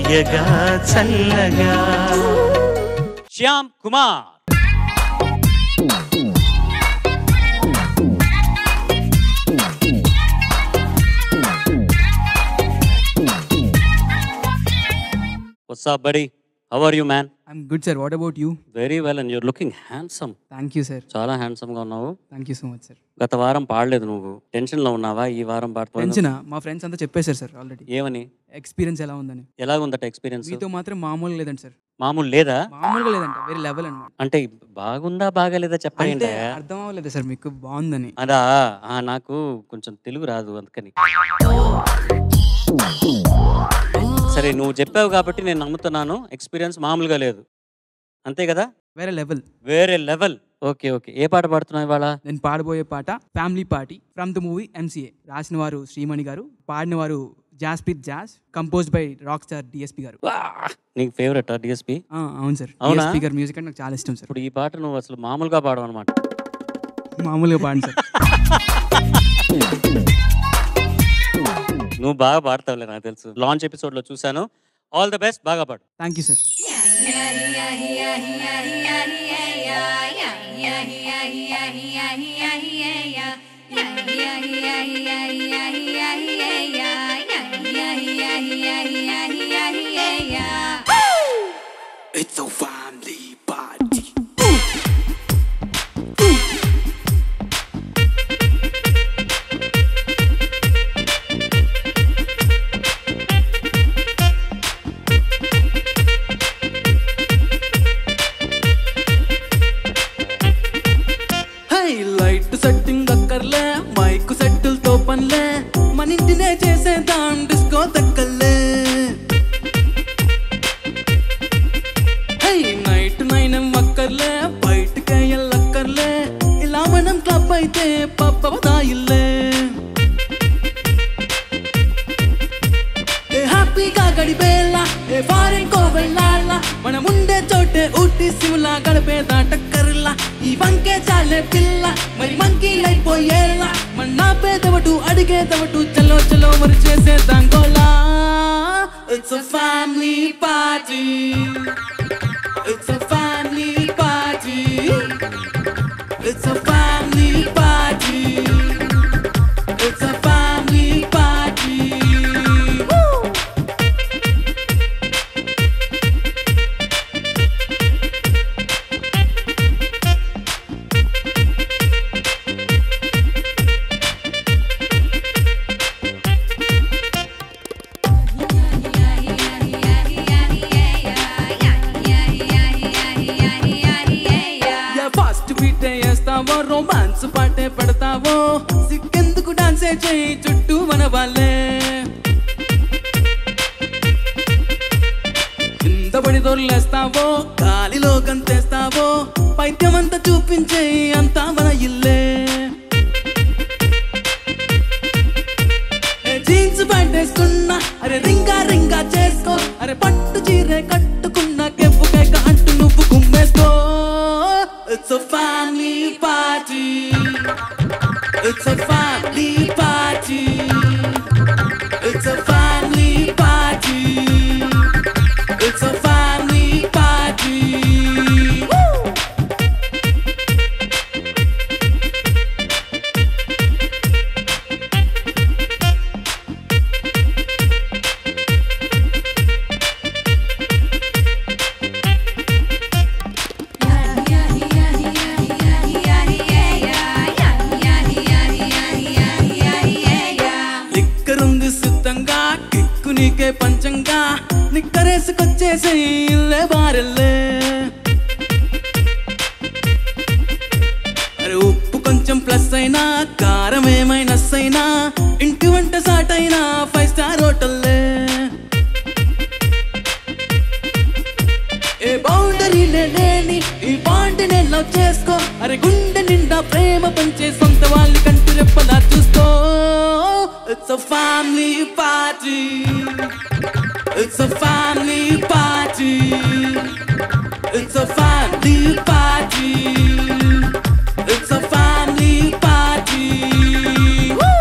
భాగ్యగా చల్లగా Shyam Kumar What's up, buddy? How are you, man? I'm good sir what about you Very well, and you're looking handsome. Thank you sir చాలా handsome గా ఉన్నావు thank you so much sir గత వారం పాడలేదు నువ్వు tension లో ఉన్నావా ఈ వారం పాడుతున్నావు టెన్షన్ మా ఫ్రెండ్స్ అంతా చెప్పేశారు సార్ ఆల్రెడీ ఏమని ఎక్స్పీరియన్స్ ఎలా ఉందని ఎలాగుందట ఎక్స్పీరియన్స్ మీతో మాత్రం మామూలుగా లేదండి సార్ మామూలు లేదా మామూలుగా లేదంట వేరే లెవెల్ అనమాట అంటే బాగుందా బాగాలేదా చెప్పండి అంటే అర్థం అవ్వలేదు సార్ మీకు బాగుందని అదా ఆ, నాకు కొంచెం తెలుగు రాదు అందుకని సరే నువ్వు చెప్పావు కాబట్టి నేను నమ్ముతున్నాను ఎక్స్పీరియన్స్ మామూలుగా లేదు అంతే కదా వేరే లెవెల్ వేరే లెవెల్ ఓకే ఓకే ఏ పాట పాడుతున్నావు ఇవాళ నేను పాడబోయే పాట family party from the movie MCA రాసిన వారు శ్రీమణి గారు పాడిన వారు Jaspreet Jasz compose by rock star DSP garu వా! నీకు ఫేవరెట్ డిఎస్పి ఆ, అవును సార్ అవునా? డిఎస్పి గారి మ్యూజిక్ అంటే నాకు చాలా ఇష్టం సార్ ఇప్పుడు ఈ పాట నువ్వు అసలు మామూలుగా పాడవు అనమాట మామూలుగా పాడండి సార్ నువ్వు బాగా పాడతావులే నాకు తెలుసు లాంచ్ ఎపిసోడ్ లో చూసాను ఆల్ ద బెస్ట్ బాగా పాడు thank you sir It's a family party. High light setting అక్కర్లే మైక్ సెట్టులతో పనిలే మన ఇంటినే చేసేదాం డిస్కో తక్కర్లే హై నైట్ నైన్ అక్కర్లే బయటకే వెళ్ళక్కర్లే ఇలా మనం క్లబ్ అయితే పబ్బదాయిల్లే ఏ హ్యాపీగా గడిపేలా ఏ ఫారెన్ కో వెళ్ళాలా మనం ఉండే చోటే ఊటి సిమ్లా గడిపేదా టక్కర్లా ఈ వంకే చాలే పిల్ల మరి మంకీ అయిపోయేలా మన నా పేదవటు అడిగేదవటు చలో చలో మరి చేసేద్దాం గోలా it's a family party It's a family party It's a family party It's a family party Woo! యా ఫాస్ట్ బీటే వేస్తావో రొమాన్స్ పాటే పెడతావో సిక్కెందుకు డాన్సే చేయి చుట్టూ మన వాళ్ళే కింద పడి దొర్లేస్తావో గాలిలో గంతేస్తావో పైత్యమంతా చూపించే అంతా మన ఇల్లే ఏ జీన్స్ ప్యాంట్ వేసుకున్నా అరే రింగా రింగా చేసుకో అరే పట్టు చీరే కట్టుకున్నా కెప్పు కేక అంటూ నువ్వు గుమ్మేసుకో it's a family party It's a family party It's a family party It's a family party Woo! లిక్కరుంది సిద్ధంగా కిక్కు నీకే పంచంగా నిక్కరేసుకొచ్చేసి ఇల్లే బారెల్లే అరే ఉప్పు కొంచెం ప్లస్ అయినా కారం ఏమైనా అయినా ఇంటి వంట సాటైనా ఫైవ్ స్టార్ హోటల్లే ఏ బౌండరీ లేని ఈ బాండ్ నేను లవ్ చేసుకో అరే గుండె నిండా ప్రేమ పంచే సొంత వాళ్ళని కంటి రెప్పలా చూసుకో it's a family party It's a family party It's a family party It's a family party Woo!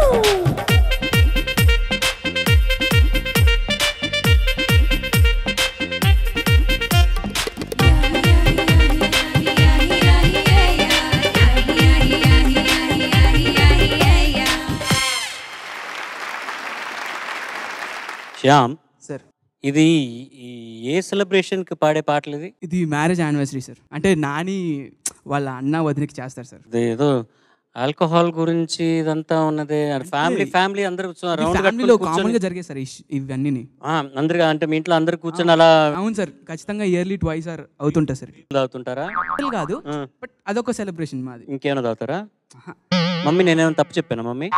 Shyam sir ఇది ఈ ఏ సెలబ్రేషన్ కి పాడే పాటలు ఇది ఇది మ్యారేజ్ యానివర్సరీ సార్ అంటే నాని వాళ్ళ అన్న వదినకి చేస్తారు సార్ ఇది ఏదో ఆల్కహాల్ గురించి ఇదంతా ఉన్నది ఫ్యామిలీ ఫ్యామిలీ అందరూ రౌండ్ ఫ్యామిలీలో కామన్ గా జరిగే సార్ ఇష్- ఇవన్నీ అందరు అంటే మీ ఇంట్లో అందరు కూర్చొని అలా అవును సార్ ఖచ్చితంగా ఇయర్లీ ట్వైస్ ఆర్ అవుతుంటుంది సార్ తాగుతుంటారా అసలు కాదు ఆ, బట్ అదొక సెలబ్రేషన్ మాది ఇంకేమైనా తాగుతారా ఆహా. మమ్మీ నేనేమైనా తప్పు చెప్పానా మమ్మీ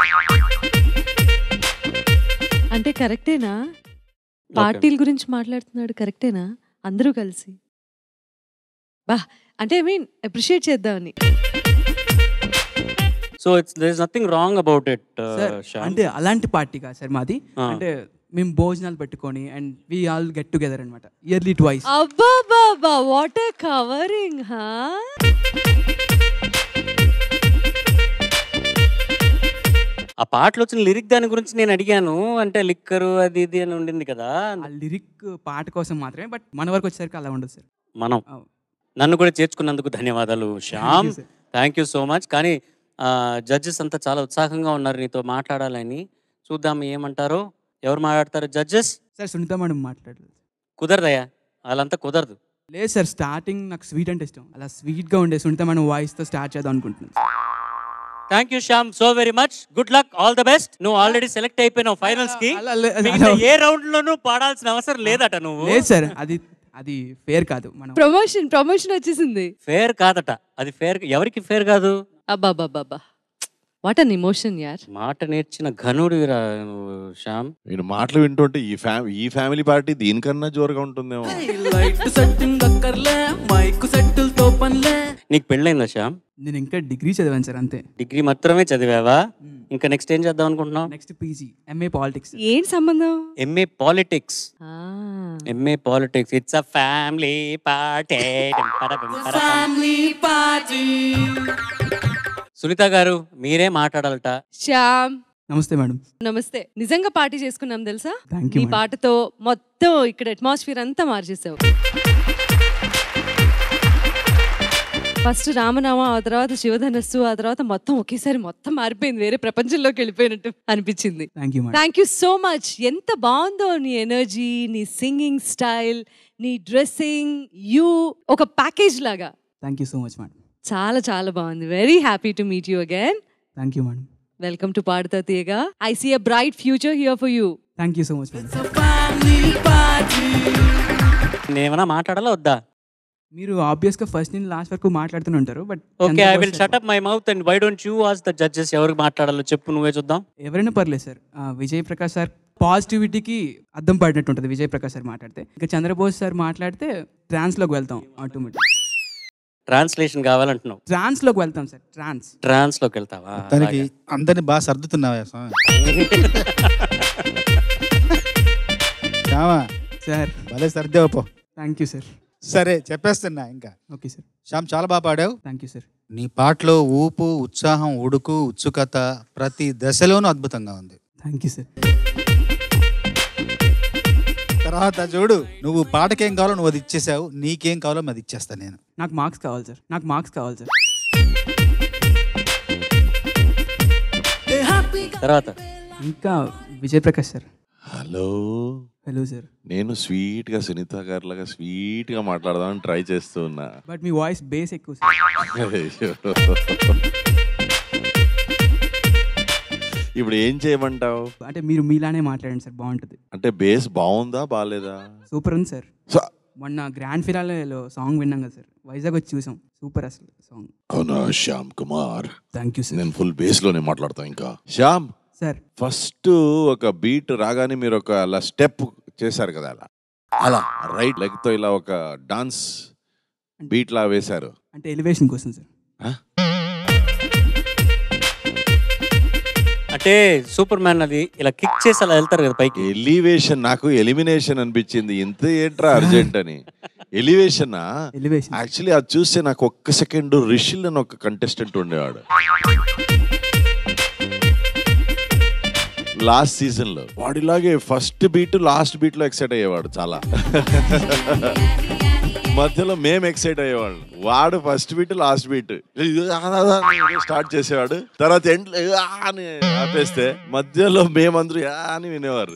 అంటే కరెక్టేనా పార్టీల గురించి మాట్లాడుతున్నాడు కరెక్టేనా అందరూ కలిసి బా అంటే ఐ మీన్ అప్రిషియేట్ చేద్దామని so it's there is nothing wrong about it sir అంటే అలాంటి పార్టీ కాదు సార్ మాది ఆ. అంటే మేము భోజనాలు పెట్టుకొని and we all get together అనమాట ఇయర్లీ ట్వైస్ అబ్బా బాబా వాట్ కవరింగ్ హా ఆ పాటలో వచ్చిన లిరిక్ దాని గురించి నేను అడిగాను అంటే లిక్కరు అది ఇది అని ఉండింది కదా ఆ లిరిక్ పాట కోసం మాత్రమే బట్ మన వరకు వచ్చేసరికి అలా ఉండదు సార్ మనం అవును. నన్ను కూడా చేర్చుకున్నందుకు ధన్యవాదాలు Shyam sir. Thank you so much కానీ జడ్జెస్ అంతా చాలా ఉత్సాహంగా ఉన్నారు నీతో మాట్లాడాలని చూద్దాం ఏమంటారో ఎవరు మాట్లాడతారు జడ్జెస్ సార్ సునీత మేడం మాట్లాడలేదు కుదరదయ్యా వాళ్ళంతా కుదరదు లేదు సార్ స్టార్టింగ్ నాకు స్వీట్ అంటే ఇష్టం అలా స్వీట్గా ఉండే సునీత మేడం వాయిస్తో స్టార్ట్ చేద్దాం అనుకుంటున్నాను thank you Shyam so very much good luck all the best నువ్వు ఆల్రెడీ సెలెక్ట్ అయిపోయినావు ఫైనల్స్ కి అలా లే- మిగతా అలా- ఏ రౌండ్ లోనూ పాడాల్సిన అవసరం లేదట నువ్వు లేదు సార్ అది అది ఫేర్ కాదు మనం ప్రమోషన్ ప్రమోషన్ వచ్చేసింది ఫేర్ కాదట అది ఫేర్ ఎవరికి ఫేర్ కాదు అబ్బా బాబా వాట్ అన్ ఇమోషన్ యార్ మాట నేర్చిన ఘనుడిరా నువ్వు శ్యామ్ నేను మాటలు వింటుంటే ఈ ఫ్యామ్ ఈ ఫ్యామిలీ పార్టీ దీనికన్నా జోరుగా ఉంటుందేమో లైట్ సెట్టింగ్ అక్కర్లే మైక్ సెట్టులతో పనిలే నీకు పెళ్ళైందా శ్యామ్ నేను ఇంకా డిగ్రీ చదివాను సార్ అంతే డిగ్రీ మాత్రమే చదివావా ఇంకా నెక్స్ట్ ఏం చేద్దాం అనుకుంటున్నావు నెక్స్ట్ పీజీ ఎంఏ పాలిటిక్స్ ఏం సంబంధం ఎంఏ పాలిటిక్స్ ఆ, MA politics it's a family party family party Sunitha గారు మీరే మాట్లాడాలట శ్యామ్ నమస్తే మేడం నమస్తే నిజంగా పార్టీ చేసుకున్నాం తెలుసా థ్యాంక్ యూ నీ పాటతో మొత్తం ఇక్కడ అట్మాస్ఫియర్ అంతా మార్చేసావు ఫస్ట్ రామనామ ఆ తర్వాత శివధనస్సు ఆ తర్వాత మొత్తం ఒకేసారి మొత్తం మారిపోయింది వేరే ప్రపంచంలోకి వెళ్ళిపోయినట్టు అనిపించింది thank you madam thank you so much ఎంత బాగుందో నీ ఎనర్జీ నీ సింగింగ్ స్టైల్ నీ డ్రెస్సింగ్ యూ ఒక ప్యాకేజ్ లాగా thank you so much madam చాలా చాలా బాగుంది very happy to meet you again thank you madam welcome to Padutha Theeyaga I see a bright future here for you thank you so much madam family party నేనేమన్నా మాట్లాడాలా వద్దా మీరు ఆబ్వియస్గా first నుంచి last వరకు మాట్లాడుతూనే ఉంటారు but okay I will shut up my mouth and why don't you ask the judges ఎవరికి మాట్లాడాలో చెప్పు నువ్వే చూద్దాం ఎవరైనా పర్లేదు సార్ ఆ, విజయ్ ప్రకాష్ సార్ పాజిటివిటీకి అద్దం పడినట్టు ఉంటుంది విజయ్ ప్రకాష్ సార్ మాట్లాడితే ఇంకా చంద్రబోస్ సార్ మాట్లాడితే ట్రాన్స్లోకి వెళ్తాం ఆటోమేటిక్ ట్రాన్స్లేషన్ కావాలంటున్నావు ట్రాన్స్లోకి వెళ్తాం సార్ ట్రాన్స్ ట్రాన్స్ లోకి వెళ్తావా తనకి అందరిని బాగా సర్దుతున్నావా స్వామి శ్యామా సార్ భలే సర్దేవు పో థ్యాంక్ యూ సార్ సరే చెప్పేస్తున్నా ఇంకా ఓకే సార్ శ్యామ్ చాలా బాగా పాడావు థ్యాంక్ యూ సార్ నీ పాటలో ఊపు ఉత్సాహం ఉడుకు ఉత్సుకత ప్రతి దశలోనూ అద్భుతంగా ఉంది థ్యాంక్ యూ సార్ తర్వాత చూడు నువ్వు పాటకేం కావాలో నువ్వు అది ఇచ్చేసావు నీకేం కావాలో అది ఇచ్చేస్తా నేను నాకు మార్క్స్ కావాలి సార్ నాకు మార్క్స్ కావాలి సార్ తర్వాత ఇంకా Vijay Prakash sir hello hello sir నేను స్వీట్ గా సునీత గారిలాగా స్వీట్ గా మాట్లాడదామని ట్రై చేస్తూ ఉన్నా బట్ మీ వాయిస్ బేస్ ఎక్కువ సార్ అయ్యో. ఇప్పుడు ఏం చేయమంటావు అంటే మీరు మీలానే మాట్లాడండి సార్ బాగుంటుంది అంటే బేస్ బాగుందా బాగాలేదా సూపర్ ఉంది సార్ స- మొన్న గ్రాండ్ ఫినాలేలో సాంగ్ విన్నాం కదా సార్ వైజాగ్ వచ్చి చూసాం సూపర్ అసలు సాంగ్ అవునా Shyam Kumar thank you sir నేను ఫుల్ బేస్ లోనే మాట్లాడతా ఇంకా శ్యామ్ సార్ ఫస్ట్ ఒక బీట్ రాగానే మీరు ఒక అలా స్టెప్ చేశారు కదా అలా అలా రైట్ లెగ్ తో ఇలా ఒక డాన్స్ బీట్ లా వేశారు అంటే ఎలివేషన్ కోసం సార్ అంటే సూపర్ మ్యాన్ అది ఇలా కిక్ చేసి అలా వెళ్తారు కదా పైకి ఎలివేషన్ నాకు ఎలిమినేషన్ అనిపించింది ఇంత ఏంట్రా అర్జెంట్ అని ఎలివేషన్ ఎలివేషన్ యాక్చువల్లీ అది చూస్తే నాకు ఒక్క సెకండ్ రిషిల్ అని ఒక కంటెస్టెంట్ ఉండేవాడు లాస్ట్ సీజన్ లో వాడిలాగే ఫస్ట్ బీట్ లాస్ట్ బీట్ లో ఎక్సైట్ అయ్యేవాడు చాలా మధ్యలో మేము ఎక్సైట్ అయ్యేవాళ్ళం వాడు first beat last beat start చేసేవాడు తర్వాత ఎండ్ అని ఆపేస్తే మధ్యలో మేమందరూ "యా" అని వినేవారు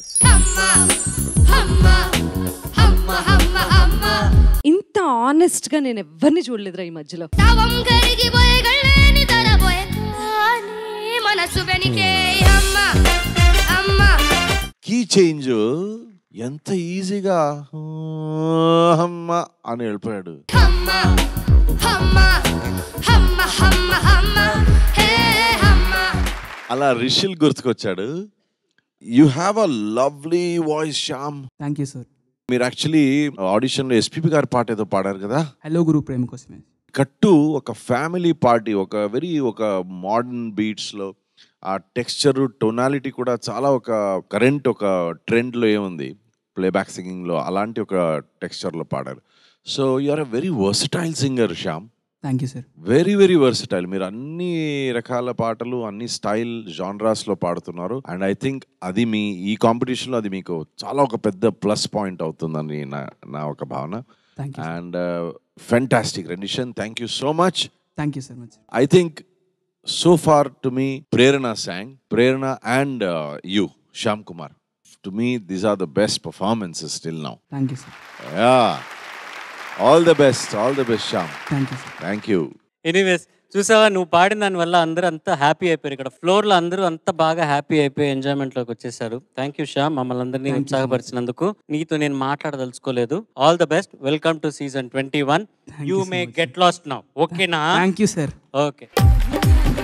ఇంత ఆనెస్ట్ గా నేను ఎవరిని చూడలేదురా ఈ మధ్యలో తవం కరిగిపోయే గళ్ళేని తరబోయే కానీ మనసు వెనికే అమ్మ అమ్మ కీ చేంజ్ ఎంత ఈజీగా అమ్మ అని వెళ్ళిపోయాడు అమ్మ అమ్మ అమ్మ అమ్మ అమ్మ హే అమ్మ అలా రిషిల్ గుర్తుకొచ్చాడు you have a lovely voice Shyam thank you sir మీరు యాక్చువల్లీ ఆడిషన్లో ఎస్పీపీ గారి పాట ఏదో పాడారు కదా హలో గురు ప్రేమ కోసమే కట్టు ఒక ఫ్యామిలీ పార్టీ ఒక వెరీ ఒక మోడర్న్ బీట్స్లో ఆ టెక్స్చర్ టొనాలిటీ కూడా చాలా ఒక కరెంట్ ఒక ట్రెండ్లో ఏముంది ప్లేబ్యాక్ సింగింగ్లో అలాంటి ఒక టెక్స్చర్లో పాడారు so you are a very versatile singer Shyam thank you sir very very versatile మీరు అన్ని రకాల పాటలు అన్ని స్టైల్ జాన్రాస్లో పాడుతున్నారు అండ్ ఐ థింక్ అది మీ ఈ కాంపిటీషన్లో అది మీకు చాలా ఒక పెద్ద ప్లస్ పాయింట్ అవుతుందని నా నా ఒక భావన thank you and fantastic rendition thank you so much thank you sir much I think so far to me, Prerna sang, Prerna and uh, you, Sham Kumar. To me, these are the best performances till now. Thank you sir Yeah. All the best, all the best, Sham. Thank you sir Thank you. Anyways చూసావా నువ్వు పాడిన దాని వల్ల అందరూ అంతా happy అయిపోయారు ఇక్కడ floor లో అందరూ అంతా బాగా హ్యాపీ అయిపోయి ఎంజాయ్మెంట్ లోకి వచ్చేసారు థ్యాంక్ యూ షా మమ్మల్ని అందరినీ Thank you so much. ఉత్సాహపరిచినందుకు నీతో నేను మాట్లాడదలుచుకోలేదు all the best welcome to season twenty one Thank you you so మే much, గెట్ లాస్ట్ నౌ ఓకేనా థ్యాంక్ యూ సార్ ఓకే